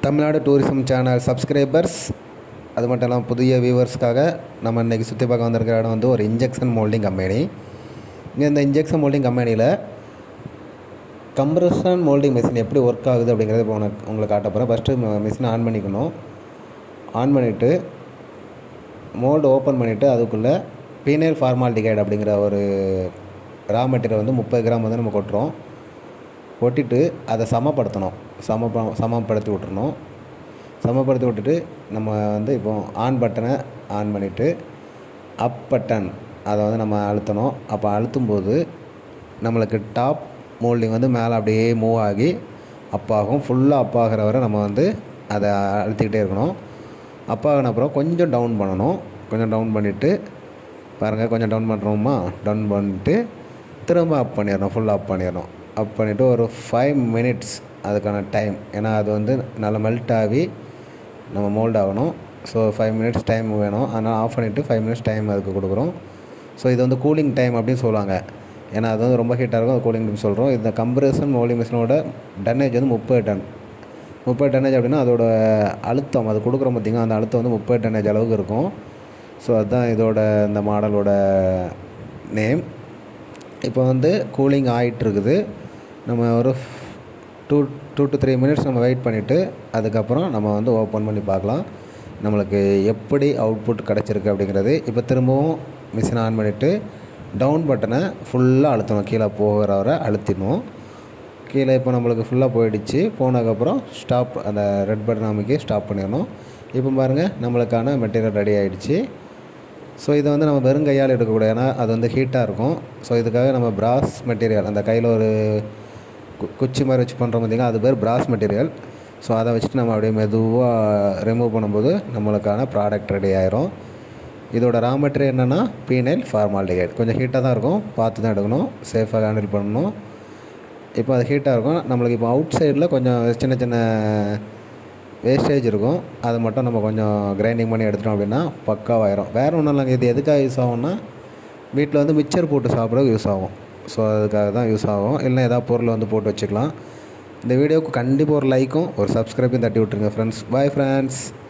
Tamil Nadu tourism channel subscribers அது மட்டும் இல்லாமல் புதிய வியூவர்ஸ்க்காக நம்ம இன்றைக்கி சுற்றி பார்க்க வந்திருக்கிற இடம் வந்து ஒரு இன்ஜெக்ஷன் மோல்டிங் கம்பெனி இங்கே இந்த இன்ஜெக்ஷன் மோல்டிங் கம்பெனியில் கம்ப்ரஷன் மோல்டிங் மிஷின் எப்படி ஒர்க் ஆகுது அப்படிங்கிறத இப்போ உனக்கு உங்களுக்கு காட்ட போகிறேன் ஃபஸ்ட்டு மிஷினை ஆன் பண்ணிக்கணும் ஆன் பண்ணிவிட்டு மோல்டு ஓப்பன் பண்ணிவிட்டு அதுக்குள்ளே பீனைல் ஃபார்மால்டிகைடு அப்படிங்கிற ஒரு ரா மெட்டீரியல் வந்து முப்பது கிராம் வந்து நம்ம கொட்டுறோம் கொட்டிட்டு அதை சமப்படுத்தணும் சம சமப்படுத்தி விட்டுறணும் சமப்படுத்தி விட்டுட்டு நம்ம வந்து இப்போ ஆன் பட்டனை ஆன் பண்ணிவிட்டு அப் பட்டன் அதை வந்து நம்ம அழுத்தணும் அப்போ அழுத்தும்போது நம்மளுக்கு டாப் மோல்டிங் வந்து மேலே அப்படியே மூவ் ஆகி அப் ஆகும் ஃபுல்லாக அப் ஆகிற வரை நம்ம வந்து அதை அழுத்திக்கிட்டே இருக்கணும் அப் ஆகின அப்புறம் கொஞ்சம் டவுன் பண்ணணும் கொஞ்சம் டவுன் பண்ணிவிட்டு பாருங்கள் கொஞ்சம் டவுன் பண்ணுறோமா டவுன் பண்ணிட்டு திரும்ப அப் பண்ணிடணும் ஃபுல்லாக அப் பண்ணிடணும் அப் பண்ணிவிட்டு ஒரு ஃபைவ் மினிட்ஸ் அதுக்கான டைம் ஏன்னா அது வந்து நல்லா மெல்ட் ஆகி நம்ம மோல்ட் ஆகணும் ஸோ ஃபைவ் மினிட்ஸ் டைம் வேணும் அதனால் ஆஃப் பண்ணிவிட்டு ஃபைவ் மினிட்ஸ் டைம் அதுக்கு கொடுக்குறோம் ஸோ இது வந்து கூலிங் டைம் அப்படின்னு சொல்லுவாங்க ஏன்னா அது வந்து ரொம்ப ஹீட்டாக இருக்கும் அது கூலிங் டைம் சொல்கிறோம் இந்த கம்ப்ரஷன் மோல்டிங் மிஷினோட டன்னேஜ் வந்து முப்பது டன் முப்பது டன்னேஜ் அப்படின்னா அதோட அழுத்தம் அது கொடுக்குறோம் பார்த்திங்கன்னா அந்த அழுத்தம் வந்து முப்பது டன்னேஜ் அளவுக்கு இருக்கும் ஸோ அதுதான் இதோட இந்த மாடலோட நேம் இப்போ வந்து கூலிங் ஆகிட்டுருக்குது நம்ம ஒரு two two to three minutes நம்ம வெயிட் பண்ணிவிட்டு அதுக்கப்புறம் நம்ம வந்து ஓப்பன் பண்ணி பார்க்கலாம் நம்மளுக்கு எப்படி அவுட்புட் கிடச்சிருக்கு அப்படிங்கிறது இப்போ திரும்பவும் மிஷின் ஆன் பண்ணிவிட்டு டவுன் பட்டனை ஃபுல்லாக அழுத்தணும் கீழே போகிற வரை அழுத்திடணும் கீழே இப்போ நம்மளுக்கு ஃபுல்லாக போயிடுச்சு போனதுக்கப்புறம் ஸ்டாப் அந்த ரெட் பட்டன் அமைக்கி ஸ்டாப் பண்ணிடணும் இப்போ பாருங்கள் நம்மளுக்கான மெட்டீரியல் ரெடி ஆகிடுச்சு ஸோ இதை வந்து நம்ம வெறும் கையால் எடுக்கக்கூடாது ஏன்னா அது வந்து ஹீட்டாக இருக்கும் ஸோ இதுக்காக நம்ம பிராஸ் மெட்டீரியல் அந்த கையில் ஒரு கு குச்சி மாதிரி வச்சு பண்ணுறோம் பார்த்திங்கன்னா அது பேர் பிராஸ் மெட்டீரியல் ஸோ அதை வச்சுட்டு நம்ம அப்படியே மெதுவாக ரிமூவ் பண்ணும்போது நம்மளுக்கான ப்ராடக்ட் ரெடி ஆயிரும் இதோட ரா மெட்டீரியல் என்னென்னா பீனைல் ஃபார்மால்டிகைட் கொஞ்சம் ஹீட்டாக தான் இருக்கும் பார்த்து தான் எடுக்கணும் சேஃபாக ஹேண்டில் பண்ணணும் இப்போ அது ஹீட்டாக இருக்கும் நம்மளுக்கு இப்போ அவுட் சைடில் கொஞ்சம் சின்ன சின்ன வேஸ்டேஜ் இருக்கும் அதை மட்டும் நம்ம கொஞ்சம் கிரைண்டிங் பண்ணி எடுத்துட்டோம் அப்படின்னா பக்காவாயிரும் வேறு ஒன்றும் இல்லைங்க இது எதுக்காக யூஸ் ஆகும்னா வீட்டில் வந்து மிக்சர் போட்டு சாப்பிட்றதுக்கு யூஸ் ஆகும் ஸோ அதுக்காக தான் யூஸ் ஆகும் இல்லை ஏதாவது பொருள் வந்து போட்டு வச்சுக்கலாம் இந்த வீடியோவுக்கு கண்டிப்பாக ஒரு லைக்கும் ஒரு சப்ஸ்கிரைபையும் தட்டி விட்ருங்க ஃப்ரெண்ட்ஸ் பாய் ஃப்ரெண்ட்ஸ்